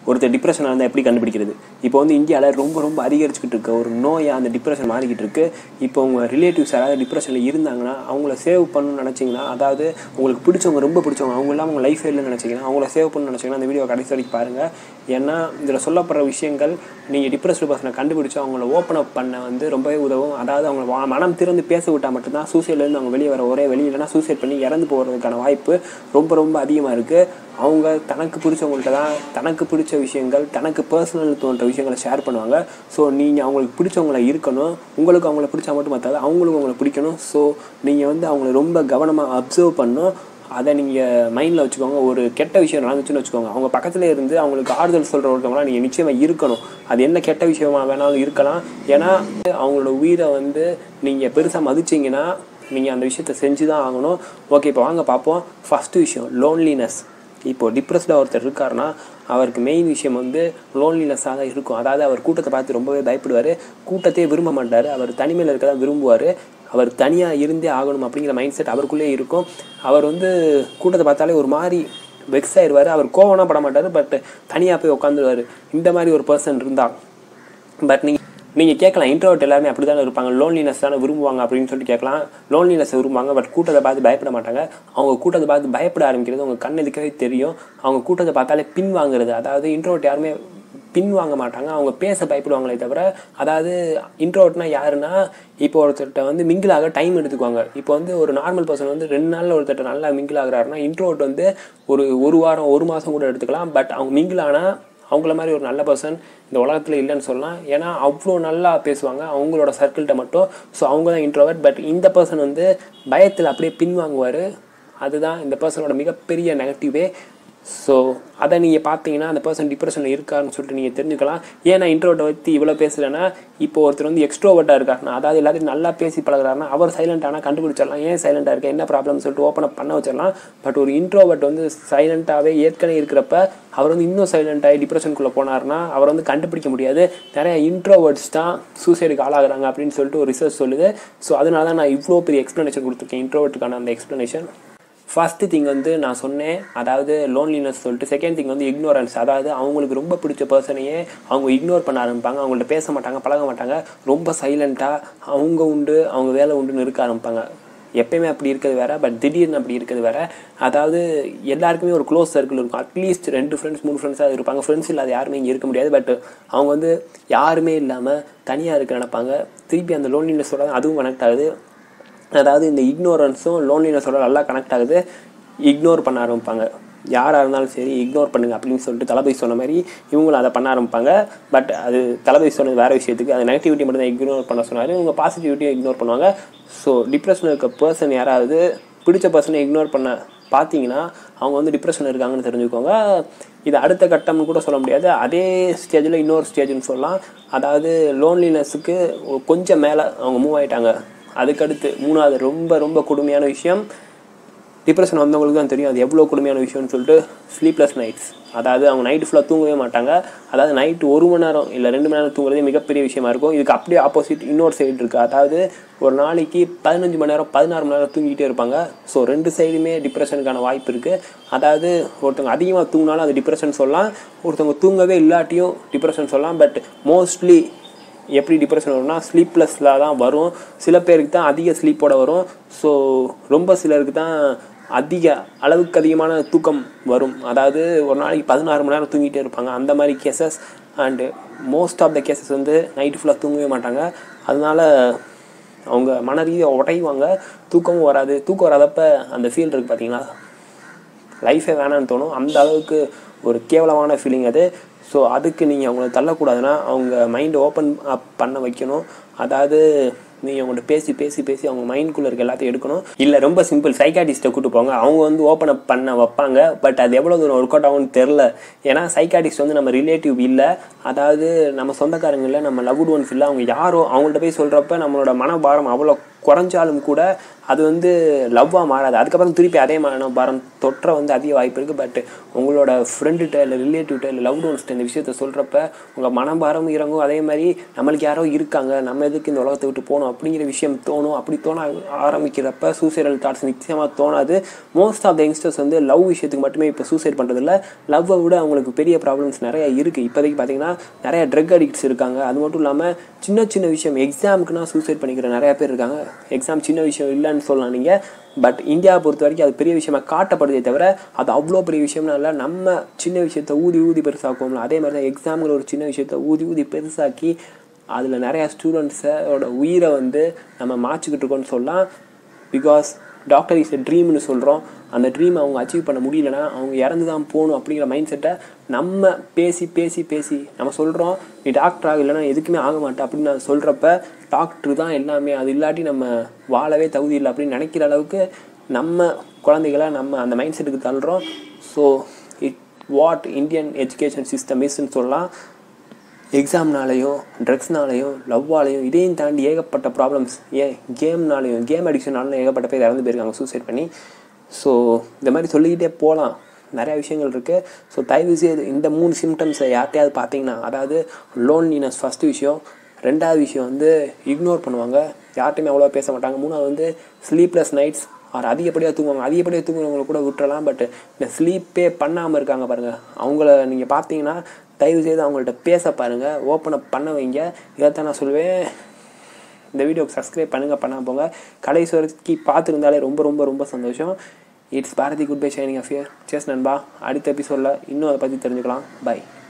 ஒருத்தர் டிப்ரெஷனாக இருந்தால் எப்படி கண்டுபிடிக்கிறது இப்போ வந்து இந்தியாவில் ரொம்ப ரொம்ப அதிகரிச்சுக்கிட்டு இருக்க ஒரு நோயாக அந்த டிப்ரெஷன் மாறிக்கிட்டு இருக்கு இப்போ உங்கள் ரிலேட்டிவ்ஸ் யாராவது டிப்ரெஷனில் இருந்தாங்கன்னா அவங்கள சேவ் பண்ணணும்னு நினச்சிங்கன்னா அதாவது உங்களுக்கு பிடிச்சவங்க ரொம்ப பிடிச்சவங்க அவங்க இல்லாமல் உங்கள் லைஃப் இல்லைன்னு நினச்சிங்கன்னா அவங்கள சேவ் பண்ணணும்னு நினச்சிங்கன்னா அந்த வீடியோ கடைசி வரைக்கும் பாருங்கள் ஏன்னா இதில் சொல்லப்படுற விஷயங்கள் நீங்கள் டிப்ரெஸ்டு பர்சனை கண்டுபிடிச்சு அவங்கள ஓப்பன் அப் பண்ண வந்து ரொம்பவே உதவும் அதாவது அவங்க வா- மனம் திறந்து பேச விட்டால் மட்டும்தான் சூசைட்லேருந்து அவங்க வெளியே வர ஒரே வழி இல்லைன்னா சூசைட் பண்ணி இறந்து போகிறதுக்கான வாய்ப்பு ரொம்ப ரொம்ப அதிகமாக இருக்குது அவங்க தனக்கு பிடிச்சவங்கள்ட்ட தான் தனக்கு பிடிச்ச விஷயங்கள் தனக்கு பர்சனல் தோன்ற விஷயங்களை ஷேர் பண்ணுவாங்க ஸோ நீங்கள் அவங்களுக்கு பிடிச்சவங்கள இருக்கணும் உங்களுக்கு அவங்கள பிடிச்சா மட்டும் பார்த்தாது அவங்களுக்கு அவங்கள பிடிக்கணும் ஸோ நீங்கள் வந்து அவங்கள ரொம்ப கவனமாக அப்சர்வ் பண்ணணும் அதை நீங்கள் மைண்டில் வச்சுக்கோங்க ஒரு கெட்ட விஷயம் நடந்துச்சுன்னு வச்சுக்கோங்க அவங்க பக்கத்துல இருந்து அவங்களுக்கு ஆறுதல் சொல்கிற ஒருத்தவங்களாம் நீங்கள் நிச்சயமாக இருக்கணும் அது என்ன கெட்ட விஷயமா வேணாலும் இருக்கலாம் ஏன்னா அவங்களோட உயிரை வந்து நீங்கள் பெருசாக மதிச்சிங்கன்னா நீங்கள் அந்த விஷயத்தை செஞ்சு தான் ஆகணும் ஓகே இப்போ வாங்க பார்ப்போம் ஃபஸ்ட்டு விஷயம் லோன்லினஸ் இப்போ டிப்ரெஸ்டாக ஒருத்தர் இருக்காருன்னா அவருக்கு மெயின் விஷயம் வந்து லோன்லினஸ்ஸாக தான் இருக்கும் அதாவது அவர் கூட்டத்தை பார்த்து ரொம்பவே பயப்படுவார் கூட்டத்தையே விரும்ப மாட்டார் அவர் தனிமையில் இருக்க தான் விரும்புவார் அவர் தனியாக இருந்தே ஆகணும் அப்படிங்கிற மைண்ட் செட் அவருக்குள்ளே இருக்கும் அவர் வந்து கூட்டத்தை பார்த்தாலே ஒரு மாதிரி வெக்ஸ் ஆயிடுவார் அவர் கோவம்னா பட மாட்டார் பட் தனியாக போய் உட்காந்துருவார் இந்த மாதிரி ஒரு பர்சன் இருந்தால் பட் நீங்கள் நீங்கள் கேட்கலாம் இன்ட்ரோவர்ட் எல்லாருமே அப்படி தானே இருப்பாங்க லோன்லினஸ் தானே விரும்புவாங்க அப்படின்னு சொல்லிட்டு கேட்கலாம் லோன்லினஸ் விரும்புவாங்க பட் கூட்டத்தை பார்த்து பயப்பட மாட்டாங்க அவங்க கூட்டத்தை பார்த்து பயப்பட ஆரம்பிக்கிறது அவங்க கண் எதுக்கவே தெரியும் அவங்க கூட்டத்தை பார்த்தாலே பின் வாங்குறது அதாவது இன்ட்ரோவர்ட் யாருமே பின் வாங்க மாட்டாங்க அவங்க பேச பயப்படுவாங்களே தவிர அதாவது இன்ட்ரோவர்ட்னா யாருன்னா இப்போ ஒருத்தர்கிட்ட வந்து மிங்கிள் ஆக டைம் எடுத்துக்குவாங்க இப்போ வந்து ஒரு நார்மல் பர்சன் வந்து ரெண்டு நாளில் ஒருத்தர்கிட்ட நல்லா மிங்கிள் ஆகுறாருன்னா இன்ட்ரோவர்ட் வந்து ஒரு ஒரு வாரம் ஒரு மாதம் கூட எடுத்துக்கலாம் பட் அவங்க மிங்கிள் ஆனால் அவங்கள மாதிரி ஒரு நல்ல பர்சன் இந்த உலகத்தில் இல்லைன்னு சொல்லலாம் ஏன்னா அவ்வளோ நல்லா பேசுவாங்க அவங்களோட சர்க்கிள்கிட்ட மட்டும் ஸோ அவங்க தான் இன்ட்ரோவர்ட் பட் இந்த பர்சன் வந்து பயத்தில் அப்படியே பின்வாங்குவார் அதுதான் இந்த பர்சனோட மிகப்பெரிய நெகட்டிவே ஸோ அதை நீங்கள் பார்த்தீங்கன்னா அந்த பர்சன் டிப்ரெஷனில் இருக்காருன்னு சொல்லிட்டு நீங்கள் தெரிஞ்சுக்கலாம் ஏன் நான் இன்ட்ரோவர்ட்டை பற்றி இவ்வளோ பேசுகிறேன்னா இப்போ ஒருத்தர் வந்து எக்ஸ்ட்ரோவர்ட்டாக இருக்காருன்னா அதாவது எல்லாத்தையும் நல்லா பேசி பழகுறாருன்னா அவர் சைலண்ட் ஆனால் கண்டுபிடிச்சிடலாம் ஏன் சைலண்டாக இருக்க என்ன ப்ராப்ளம்னு சொல்லிட்டு ஓப்பன் அப் பண்ண வச்சிடலாம் பட் ஒரு இன்ட்ரோவர்ட் வந்து சைலண்ட்டாகவே ஏற்கனவே இருக்கிறப்ப அவர் வந்து இன்னும் சைலண்டாகி டிப்ரெஷனுக்குள்ளே போனார்னா அவர் வந்து கண்டுபிடிக்க முடியாது நிறைய இன்ட்ரோவர்ட்ஸ் தான் சூசைடுக்கு ஆளாகிறாங்க அப்படின்னு சொல்லிட்டு ஒரு ரிசர்ச் சொல்லுது ஸோ அதனால தான் நான் இவ்வளோ பெரிய எக்ஸ்ப்ளனேஷன் கொடுத்துருக்கேன் இன்ட்ரோவர்ட்டுக்கான அந்த எக்ஸ்ப்ளனேஷன் ஃபஸ்ட்டு திங் வந்து நான் சொன்னேன் அதாவது லோன்லினஸ் சொல்லிட்டு செகண்ட் திங் வந்து இக்னோரன்ஸ் அதாவது அவங்களுக்கு ரொம்ப பிடிச்ச பர்சனையே அவங்க இக்னோர் பண்ண ஆரம்பிப்பாங்க அவங்கள்ட்ட பேச மாட்டாங்க பழக மாட்டாங்க ரொம்ப சைலண்ட்டாக அவங்க உண்டு அவங்க வேலை உண்டுன்னு இருக்க ஆரம்பிப்பாங்க எப்பயுமே அப்படி இருக்கிறது வேற பட் திடீர்னு அப்படி இருக்கிறது வேற அதாவது எல்லாருக்குமே ஒரு க்ளோஸ் சர்க்கிள் இருக்கும் அட்லீஸ்ட் ரெண்டு ஃப்ரெண்ட்ஸ் மூணு ஃப்ரெண்ட்ஸாக இருப்பாங்க ஃப்ரெண்ட்ஸ் இல்லாத யாருமே இங்கே இருக்க முடியாது பட் அவங்க வந்து யாருமே இல்லாமல் தனியாக இருக்க நினைப்பாங்க திருப்பி அந்த லோன்லினஸோட அதுவும் கனெக்ட் ஆகுது அதாவது இந்த இக்னோரன்ஸும் லோன்லினஸோட நல்லா கனெக்ட் ஆகுது இக்னோர் பண்ண ஆரம்பிப்பாங்க யாராக இருந்தாலும் சரி இக்னோர் பண்ணுங்க அப்படின்னு சொல்லிட்டு தளபதி சொன்ன மாதிரி இவங்களும் அதை பண்ண ஆரம்பிப்பாங்க பட் அது தளபதி சொன்னது வேறு விஷயத்துக்கு அது நெகட்டிவிட்டி மட்டும் தான் இக்னோர் பண்ண சொன்னார் இவங்க பாசிட்டிவிட்டியும் இக்னோர் பண்ணுவாங்க ஸோ டிப்ரெஷனில் இருக்க பர்சன் யாராவது பிடிச்ச பர்சனை இக்னோர் பண்ண பார்த்தீங்கன்னா அவங்க வந்து டிப்ரெஷன் இருக்காங்கன்னு தெரிஞ்சுக்கோங்க இது அடுத்த கட்டம்னு கூட சொல்ல முடியாது அதே ஸ்டேஜில் இன்னொரு ஸ்டேஜ்னு சொல்லலாம் அதாவது லோன்லினஸுக்கு கொஞ்சம் மேலே அவங்க மூவ் ஆயிட்டாங்க அதுக்கடுத்து மூணாவது ரொம்ப ரொம்ப கொடுமையான விஷயம் டிப்ரெஷன் வந்தவங்களுக்கு தான் தெரியும் அது எவ்வளோ கொடுமையான விஷயம்னு சொல்லிட்டு ஸ்லீப்லெஸ் நைட்ஸ் அதாவது அவங்க நைட்டு ஃபுல்லாக தூங்கவே மாட்டாங்க அதாவது நைட்டு ஒரு மணி நேரம் இல்லை ரெண்டு மணி நேரம் தூங்குறதே மிகப்பெரிய விஷயமா இருக்கும் இதுக்கு அப்படியே ஆப்போசிட் இன்னொரு சைடு இருக்குது அதாவது ஒரு நாளைக்கு பதினஞ்சு மணி நேரம் பதினாறு மணி நேரம் தூங்கிட்டே இருப்பாங்க ஸோ ரெண்டு சைடுமே டிப்ரெஷனுக்கான வாய்ப்பு இருக்குது அதாவது ஒருத்தவங்க அதிகமாக தூங்கினாலும் அது டிப்ரெஷன் சொல்லலாம் ஒருத்தவங்க தூங்கவே இல்லாட்டியும் டிப்ரெஷன் சொல்லலாம் பட் மோஸ்ட்லி எப்படி டிப்ரெஷன் வரும்னா ஸ்லீப்லெஸ்ஸில் தான் வரும் சில பேருக்கு தான் அதிக ஸ்லீப்போட வரும் ஸோ ரொம்ப சிலருக்கு தான் அதிக அளவுக்கு அதிகமான தூக்கம் வரும் அதாவது ஒரு நாளைக்கு பதினாறு மணி நேரம் தூங்கிட்டே இருப்பாங்க அந்த மாதிரி cases and most of the cases வந்து நைட்டு ஃபுல்லாக தூங்கவே மாட்டாங்க அதனால அவங்க மன ரீதியாக உடையுவாங்க தூக்கமும் வராது தூக்கம் வராதப்ப அந்த ஃபீல் இருக்குது பார்த்தீங்களா லைஃபே வேணான்னு தோணும் அந்த அளவுக்கு ஒரு கேவலமான ஃபீலிங் அது ஸோ அதுக்கு நீங்கள் அவங்கள தள்ளக்கூடாதுன்னா அவங்க மைண்டை ஓப்பன் அப் பண்ண வைக்கணும் அதாவது நீங்கள் அவங்கள்ட்ட பேசி பேசி பேசி அவங்க மைண்ட்குள்ளே இருக்க எல்லாத்தையும் எடுக்கணும் இல்லை ரொம்ப சிம்பிள் சைக்காட்டிஸ்ட்டை கூட்டு போங்க அவங்க வந்து ஓப்பன் அப் பண்ண வைப்பாங்க பட் அது எவ்வளோ தூரம் ஒர்க் அவுட் ஆகும்னு தெரில ஏன்னா சைக்காட்டிஸ்ட் வந்து நம்ம ரிலேட்டிவ் இல்லை அதாவது நம்ம சொந்தக்காரங்க இல்லை நம்ம லவ்ட் ஒன்ஸ் இல்லை அவங்க யாரோ அவங்கள்ட்ட போய் சொல்கிறப்ப நம்மளோட மனபாரம் அவ்வளோ குறைஞ்சாலும் கூட அது வந்து லவ்வாக மாறாது அதுக்கப்புறம் திருப்பி அதே மனபாரம் தொற்ற வந்து அதிக வாய்ப்பு இருக்குது பட் உங்களோட ஃப்ரெண்டுகிட்ட இல்லை ரிலேட்டிவ்கிட்ட இல்லை லவ் ஒன்ஸ்ட்ட இந்த விஷயத்த சொல்கிறப்ப உங்கள் மனபாரம் இறங்கும் அதே மாதிரி நம்மளுக்கு யாரோ இருக்காங்க நம்ம எதுக்கு இந்த உலகத்தை விட்டு போகணும் அப்படிங்கிற விஷயம் தோணும் அப்படி தோண ஆரம்பிக்கிறப்ப சூசைடல் தாட்ஸ் நிச்சயமாக தோணாது மோஸ்ட் ஆஃப் த யங்ஸ்டர்ஸ் வந்து லவ் விஷயத்துக்கு மட்டுமே இப்போ சூசைட் பண்ணுறதில்ல லவ்வை விட அவங்களுக்கு பெரிய ப்ராப்ளம்ஸ் நிறைய இருக்குது இப்போதைக்கு பார்த்தீங்கன்னா நிறைய ட்ரக் அடிக்ட்ஸ் இருக்காங்க அது மட்டும் இல்லாமல் சின்ன சின்ன விஷயம் எக்ஸாமுக்குனா சூசைட் பண்ணிக்கிற நிறைய பேர் இருக்காங்க எக்ஸாம் சின்ன விஷயம் இல்லைன்னு சொல்லலாம் நீங்கள் பட் இந்தியாவை பொறுத்த வரைக்கும் அது பெரிய விஷயமா காட்டப்படுதே தவிர அது அவ்வளோ பெரிய விஷயம்னா இல்லை நம்ம சின்ன விஷயத்த ஊதி ஊதி பெருசாக்குவோம்ல அதே மாதிரி தான் எக்ஸாமுங்கிற ஒரு சின்ன விஷயத்த ஊதி ஊதி பெருசாக்கி அதில் நிறையா ஸ்டூடெண்ட்ஸோட உயிரை வந்து நம்ம மாற்றிக்கிட்டு இருக்கோம்னு சொல்லலாம் பிகாஸ் டாக்டர் இஸ் எ ட்ரீம்னு சொல்கிறோம் அந்த ட்ரீம் அவங்க அச்சீவ் பண்ண முடியலன்னா அவங்க இறந்து தான் போகணும் அப்படிங்கிற மைண்ட் செட்டை நம்ம பேசி பேசி பேசி நம்ம சொல்கிறோம் நீ டாக்டர் ஆக இல்லைன்னா எதுக்குமே ஆக மாட்டேன் அப்படின்னு நான் சொல்கிறப்ப டாக்டர் தான் எல்லாமே அது இல்லாட்டி நம்ம வாழவே தகுதி இல்லை அப்படின்னு நினைக்கிற அளவுக்கு நம்ம குழந்தைகளை நம்ம அந்த மைண்ட் செட்டுக்கு தள்ளுறோம் so it what Indian education system இஸ்ன்னு சொல்லலாம் எக்ஸாம்னாலையும் ட்ரக்ஸ்னாலையும் லவ்வாலையும் இதையும் தாண்டி ஏகப்பட்ட ப்ராப்ளம்ஸ் ஏன் கேம்னாலையும் கேம் அடிக்ஷனாலும் ஏகப்பட்ட பேர் இறந்து போயிருக்காங்க சூசைட் பண்ணி ஸோ இந்த மாதிரி சொல்லிக்கிட்டே போகலாம் நிறையா விஷயங்கள் இருக்குது ஸோ தயவு செய்து இந்த மூணு சிம்டம்ஸை யார்ட்டையாவது பார்த்தீங்கன்னா அதாவது லோன்லினஸ் ஃபஸ்ட்டு விஷயம் ரெண்டாவது விஷயம் வந்து இக்னோர் பண்ணுவாங்க யார்ட்டையுமே அவ்வளோ பேச மாட்டாங்க மூணாவது வந்து ஸ்லீப்லெஸ் நைட்ஸ் அவர் அதிகப்படியாக தூங்குவாங்க அதிகப்படியாக தூங்குறவங்களை கூட விட்டுறலாம் பட் இந்த ஸ்லீப்பே பண்ணாமல் இருக்காங்க பாருங்கள் அவங்கள நீங்கள் பார்த்தீங்கன்னா தயவு செய்து அவங்கள்ட்ட பேச பாருங்கள் ஓப்பன் அப் பண்ண வைங்க இதைத்தான் நான் சொல்லுவேன் இந்த வீடியோக்கு சப்ஸ்கிரைப் பண்ணுங்கள் பண்ணால் போங்க கடைசி வரைக்கும் பார்த்துருந்தாலே ரொம்ப ரொம்ப ரொம்ப சந்தோஷம் it's Bharathi good bye signing off here சேஸ் நண்பா அடுத்த எபிசோடில் இன்னும் அதை பற்றி தெரிஞ்சுக்கலாம் பை